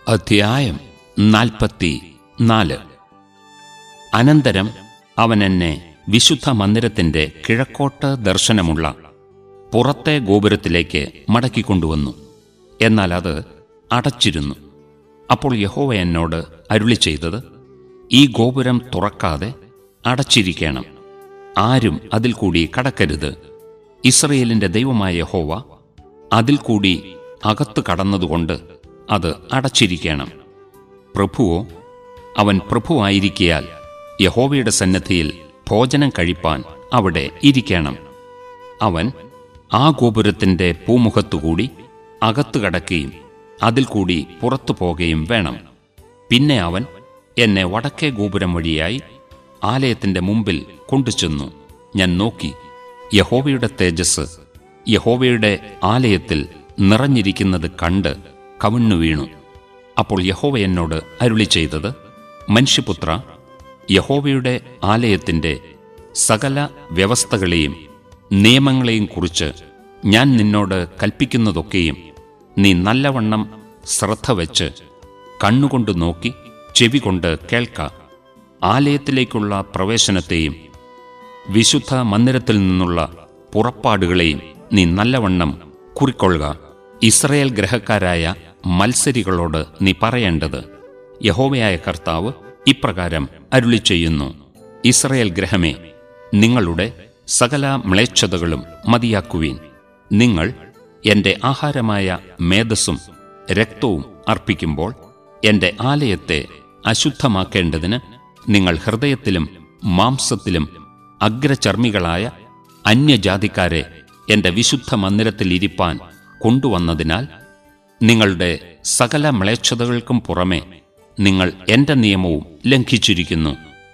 അധ്യായം നാൽപ്പത്തി നാല് അനന്തരം അവൻ എന്നെ വിശുദ്ധ മന്ദിരത്തിന്റെ കിഴക്കോട്ട് ദർശനമുള്ള പുറത്തെ ഗോപുരത്തിലേക്ക് മടക്കിക്കൊണ്ടുവന്നു എന്നാൽ അത് അടച്ചിരുന്നു അപ്പോൾ യഹോവ എന്നോട് അരുളി ചെയ്തത് ഈ ഗോപുരം തുറക്കാതെ അടച്ചിരിക്കണം ആരും അതിൽ കൂടി കടക്കരുത് ഇസ്രയേലിന്റെ ദൈവമായ യഹോവ അതിൽ കൂടി അകത്ത് കടന്നതുകൊണ്ട് അത് അടച്ചിരിക്കണം പ്രഭുവോ അവൻ പ്രഭുവായിരിക്കയാൽ യഹോവയുടെ സന്നദ്ധിയിൽ ഭോജനം കഴിപ്പാൻ അവിടെ ഇരിക്കണം അവൻ ആ ഗോപുരത്തിന്റെ പൂമുഖത്തുകൂടി അകത്തു കടക്കുകയും അതിൽ കൂടി പുറത്തു പോകുകയും വേണം പിന്നെ അവൻ എന്നെ വടക്കേ ഗോപുരം വഴിയായി ആലയത്തിന്റെ മുമ്പിൽ കൊണ്ടുചെന്നു ഞാൻ നോക്കി യഹോവയുടെ തേജസ് യഹോവയുടെ ആലയത്തിൽ നിറഞ്ഞിരിക്കുന്നത് കണ്ട് കവിണ്ണു വീണു അപ്പോൾ യഹോവ എന്നോട് അരുളി ചെയ്തത് മനുഷ്യപുത്ര യഹോവയുടെ ആലയത്തിന്റെ സകല വ്യവസ്ഥകളെയും നിയമങ്ങളെയും കുറിച്ച് ഞാൻ നിന്നോട് കൽപ്പിക്കുന്നതൊക്കെയും നീ നല്ലവണ്ണം ശ്രദ്ധ വെച്ച് കണ്ണുകൊണ്ട് നോക്കി ചെവി കൊണ്ട് കേൾക്ക ആലയത്തിലേക്കുള്ള പ്രവേശനത്തെയും വിശുദ്ധ മന്ദിരത്തിൽ നിന്നുള്ള പുറപ്പാടുകളെയും നീ നല്ലവണ്ണം കുറിക്കൊള്ളുക ഇസ്രയേൽ ഗ്രഹക്കാരായ മത്സരികളോട് നീ പറയേണ്ടത് യഹോവയായ കർത്താവ് ഇപ്രകാരം അരുളി ചെയ്യുന്നു ഇസ്രയേൽ ഗ്രഹമേ നിങ്ങളുടെ സകല മ്ലേച്ഛതകളും മതിയാക്കുവീൻ നിങ്ങൾ എന്റെ ആഹാരമായ മേധസ്സും രക്തവും അർപ്പിക്കുമ്പോൾ എന്റെ ആലയത്തെ അശുദ്ധമാക്കേണ്ടതിന് നിങ്ങൾ ഹൃദയത്തിലും മാംസത്തിലും അഗ്രചർമ്മികളായ അന്യജാതിക്കാരെ എന്റെ വിശുദ്ധ മന്ദിരത്തിൽ ഇരിപ്പാൻ കൊണ്ടുവന്നതിനാൽ നിങ്ങളുടെ സകല മ്ലേച്ഛതകൾക്കും പുറമെ നിങ്ങൾ എന്റെ നിയമവും ലംഘിച്ചിരിക്കുന്നു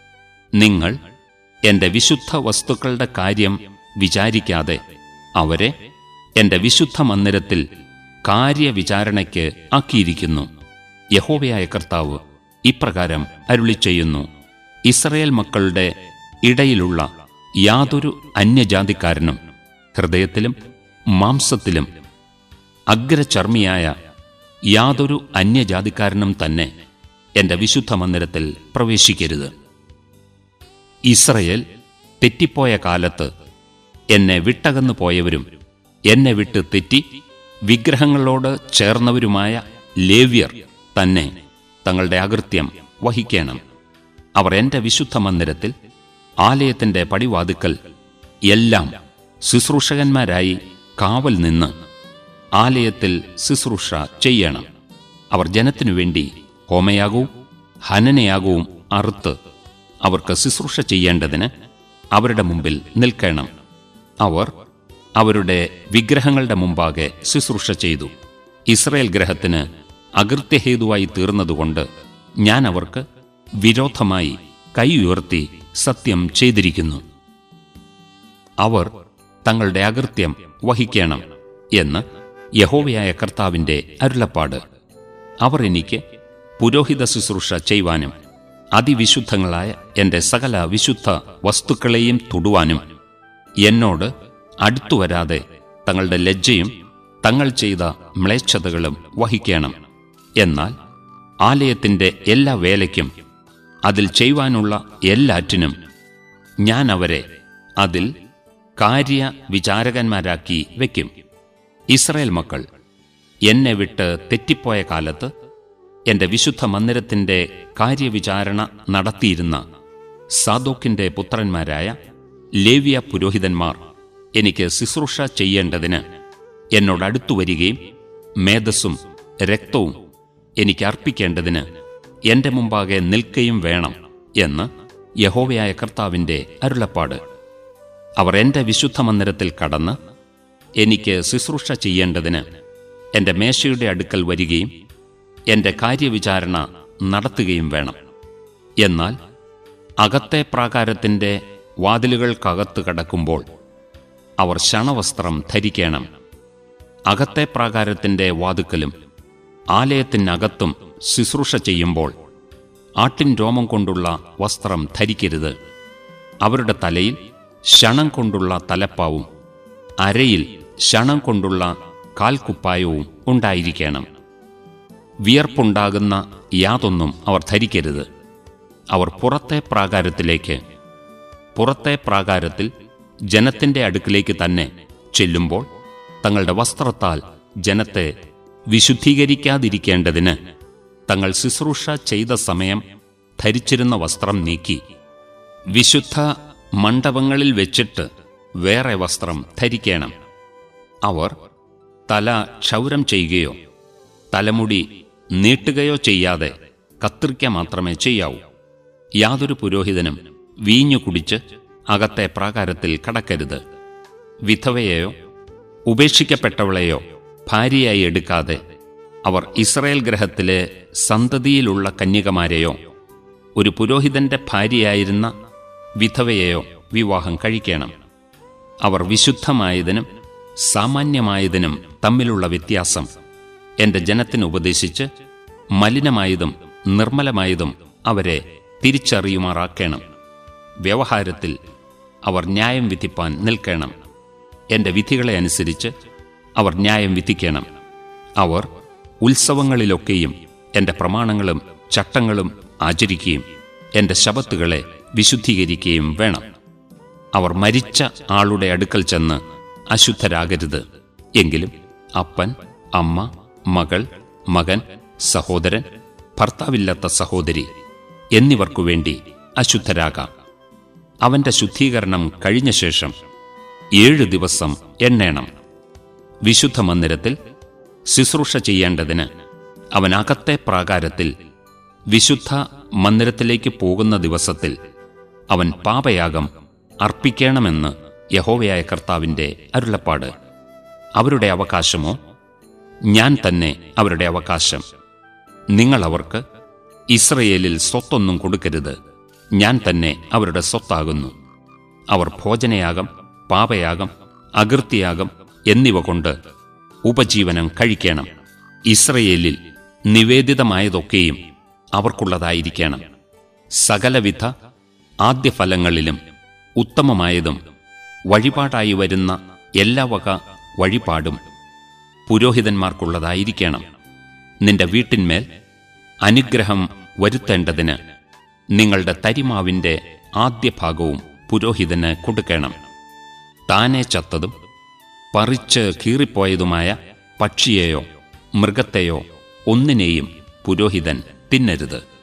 നിങ്ങൾ എന്റെ വിശുദ്ധ വസ്തുക്കളുടെ കാര്യം വിചാരിക്കാതെ അവരെ എന്റെ വിശുദ്ധ മന്ദിരത്തിൽ കാര്യവിചാരണയ്ക്ക് ആക്കിയിരിക്കുന്നു യഹോവയായ കർത്താവ് ഇപ്രകാരം അരുളി ചെയ്യുന്നു ഇസ്രയേൽ മക്കളുടെ ഇടയിലുള്ള യാതൊരു അന്യജാതിക്കാരനും ഹൃദയത്തിലും മാംസത്തിലും അഗ്രചർമ്മിയായ യാതൊരു അന്യജാതിക്കാരനും തന്നെ എന്റെ വിശുദ്ധ മന്ദിരത്തിൽ പ്രവേശിക്കരുത് ഇസ്രയേൽ തെറ്റിപ്പോയ കാലത്ത് എന്നെ വിട്ടകന്നു പോയവരും എന്നെ വിട്ട് തെറ്റി വിഗ്രഹങ്ങളോട് ചേർന്നവരുമായ ലേവ്യർ തന്നെ തങ്ങളുടെ അകൃത്യം വഹിക്കണം അവർ എന്റെ വിശുദ്ധ മന്ദിരത്തിൽ ആലയത്തിന്റെ പടിവാതുക്കൽ എല്ലാം ശുശ്രൂഷകന്മാരായി കാവൽ നിന്ന് ആലയത്തിൽ ശുശ്രൂഷ ചെയ്യണം അവർ ജനത്തിനു വേണ്ടി ഹോമയാകവും ഹനനയാകവും അറുത്ത് അവർക്ക് ശുശ്രൂഷ ചെയ്യേണ്ടതിന് അവരുടെ മുമ്പിൽ നിൽക്കണം അവർ അവരുടെ വിഗ്രഹങ്ങളുടെ മുമ്പാകെ ശുശ്രൂഷ ചെയ്തു ഇസ്രയേൽ ഗ്രഹത്തിന് അകൃത്യഹേതുവായി തീർന്നതുകൊണ്ട് ഞാൻ അവർക്ക് വിരോധമായി കൈ ഉയർത്തി സത്യം ചെയ്തിരിക്കുന്നു അവർ തങ്ങളുടെ അകൃത്യം വഹിക്കണം എന്ന് യഹോവയായ കർത്താവിന്റെ അരുളപ്പാട് അവർ എനിക്ക് പുരോഹിത ശുശ്രൂഷ ചെയ്യുവാനും അതിവിശുദ്ധങ്ങളായ എന്റെ സകല വിശുദ്ധ വസ്തുക്കളെയും തൊടുവാനും എന്നോട് അടുത്തുവരാതെ തങ്ങളുടെ ലജ്ജയും തങ്ങൾ ചെയ്ത മ്ലേച്ഛതകളും വഹിക്കണം എന്നാൽ ആലയത്തിന്റെ എല്ലാ വേലയ്ക്കും അതിൽ ചെയ്യുവാനുള്ള എല്ലാറ്റിനും ഞാൻ അവരെ അതിൽ കാര്യ വിചാരകന്മാരാക്കി വയ്ക്കും ഇസ്രയേൽ മക്കൾ എന്നെ വിട്ട് തെറ്റിപ്പോയ കാലത്ത് എന്റെ വിശുദ്ധ മന്ദിരത്തിന്റെ കാര്യവിചാരണ നടത്തിയിരുന്ന സാദോക്കിന്റെ പുത്രന്മാരായ ലേവ്യ പുരോഹിതന്മാർ എനിക്ക് ശുശ്രൂഷ ചെയ്യേണ്ടതിന് എന്നോടടുത്തു വരികയും മേധസ്സും രക്തവും എനിക്ക് അർപ്പിക്കേണ്ടതിന് എന്റെ മുമ്പാകെ നിൽക്കുകയും വേണം എന്ന് യഹോവയായ കർത്താവിന്റെ അരുളപ്പാട് അവർ എന്റെ വിശുദ്ധ മന്ദിരത്തിൽ കടന്ന് എനിക്ക് ശുശ്രൂഷ ചെയ്യേണ്ടതിന് എന്റെ മേശയുടെ അടുക്കൽ വരികയും എന്റെ കാര്യവിചാരണ നടത്തുകയും വേണം എന്നാൽ അകത്തെ പ്രാകാരത്തിന്റെ വാതിലുകൾക്കകത്ത് കടക്കുമ്പോൾ അവർ ശണവസ്ത്രം ധരിക്കണം അകത്തെ പ്രാകാരത്തിന്റെ വാതുക്കലും ആലയത്തിനകത്തും ശുശ്രൂഷ ചെയ്യുമ്പോൾ ആട്ടിൻ രോമം കൊണ്ടുള്ള വസ്ത്രം ധരിക്കരുത് അവരുടെ തലയിൽ ശണം കൊണ്ടുള്ള തലപ്പാവും അരയിൽ ശണം കൊണ്ടുള്ള കാൽക്കുപ്പായവും ഉണ്ടായിരിക്കണം വിയർപ്പുണ്ടാകുന്ന യാതൊന്നും അവർ ധരിക്കരുത് അവർ പുറത്തെ പ്രാകാരത്തിലേക്ക് പുറത്തെ പ്രാകാരത്തിൽ ജനത്തിന്റെ അടുക്കിലേക്ക് തന്നെ ചെല്ലുമ്പോൾ തങ്ങളുടെ വസ്ത്രത്താൽ ജനത്തെ വിശുദ്ധീകരിക്കാതിരിക്കേണ്ടതിന് തങ്ങൾ ശുശ്രൂഷ ചെയ്ത സമയം ധരിച്ചിരുന്ന വസ്ത്രം നീക്കി വിശുദ്ധ മണ്ഡപങ്ങളിൽ വെച്ചിട്ട് വേറെ വസ്ത്രം ധരിക്കണം അവർ തല ക്ഷൗരം ചെയ്യുകയോ തലമുടി നീട്ടുകയോ ചെയ്യാതെ കത്തിരിക്ക മാത്രമേ ചെയ്യാവൂ യാതൊരു പുരോഹിതനും വീഞ്ഞു കുടിച്ച് അകത്തെ പ്രാകാരത്തിൽ കടക്കരുത് വിധവയെയോ ഉപേക്ഷിക്കപ്പെട്ടവളെയോ ഭാര്യയായി എടുക്കാതെ അവർ ഇസ്രയേൽ ഗ്രഹത്തിലെ സന്തതിയിലുള്ള കന്യകമാരെയോ ഒരു പുരോഹിതന്റെ ഭാര്യയായിരുന്ന വിധവയെയോ വിവാഹം കഴിക്കണം അവർ വിശുദ്ധമായതിനും സാമാന്യമായതിനും തമ്മിലുള്ള വ്യത്യാസം എന്റെ ജനത്തിന് ഉപദേശിച്ച് മലിനമായതും നിർമ്മലമായതും അവരെ തിരിച്ചറിയുമാറാക്കണം വ്യവഹാരത്തിൽ അവർ ന്യായം വിധിപ്പാൻ നിൽക്കണം എന്റെ വിധികളെ അനുസരിച്ച് അവർ ന്യായം വിധിക്കണം അവർ ഉത്സവങ്ങളിലൊക്കെയും എന്റെ പ്രമാണങ്ങളും ചട്ടങ്ങളും ആചരിക്കുകയും എന്റെ ശബത്തുകളെ വിശുദ്ധീകരിക്കുകയും വേണം അവർ മരിച്ച ആളുടെ അടുക്കൽ ചെന്ന് അശുദ്ധരാകരുത് എങ്കിലും അപ്പൻ അമ്മ മകൾ മകൻ സഹോദരൻ ഭർത്താവില്ലാത്ത സഹോദരി എന്നിവർക്കു വേണ്ടി അശുദ്ധരാകാം അവന്റെ ശുദ്ധീകരണം കഴിഞ്ഞ ശേഷം ഏഴ് ദിവസം എണ്ണേണം വിശുദ്ധ മന്ദിരത്തിൽ ശുശ്രൂഷ ചെയ്യേണ്ടതിന് അവൻ അകത്തെ പ്രാകാരത്തിൽ വിശുദ്ധ മന്ദിരത്തിലേക്ക് പോകുന്ന ദിവസത്തിൽ അവൻ പാപയാഗം അർപ്പിക്കണമെന്ന് യഹോവയായ കർത്താവിന്റെ അരുളപ്പാട് അവരുടെ അവകാശമോ ഞാൻ തന്നെ അവരുടെ അവകാശം നിങ്ങൾ അവർക്ക് ഇസ്രയേലിൽ സ്വത്തൊന്നും കൊടുക്കരുത് ഞാൻ തന്നെ അവരുടെ സ്വത്താകുന്നു അവർ ഭോജനയാഗം പാപയാഗം അകൃത്യയാഗം എന്നിവ കൊണ്ട് ഉപജീവനം കഴിക്കണം ഇസ്രയേലിൽ നിവേദിതമായതൊക്കെയും അവർക്കുള്ളതായിരിക്കണം സകലവിധ ആദ്യഫലങ്ങളിലും ഉത്തമമായതും വഴിപാടായി വരുന്ന എല്ലാ വക വഴിപാടും പുരോഹിതന്മാർക്കുള്ളതായിരിക്കണം നിന്റെ വീട്ടിന്മേൽ അനുഗ്രഹം വരുത്തേണ്ടതിന് നിങ്ങളുടെ തരിമാവിന്റെ ആദ്യ ഭാഗവും പുരോഹിതന് കൊടുക്കണം താനെ ചത്തതും പറിച്ച് കീറിപ്പോയതുമായ പക്ഷിയെയോ മൃഗത്തെയോ ഒന്നിനെയും പുരോഹിതൻ തിന്നരുത്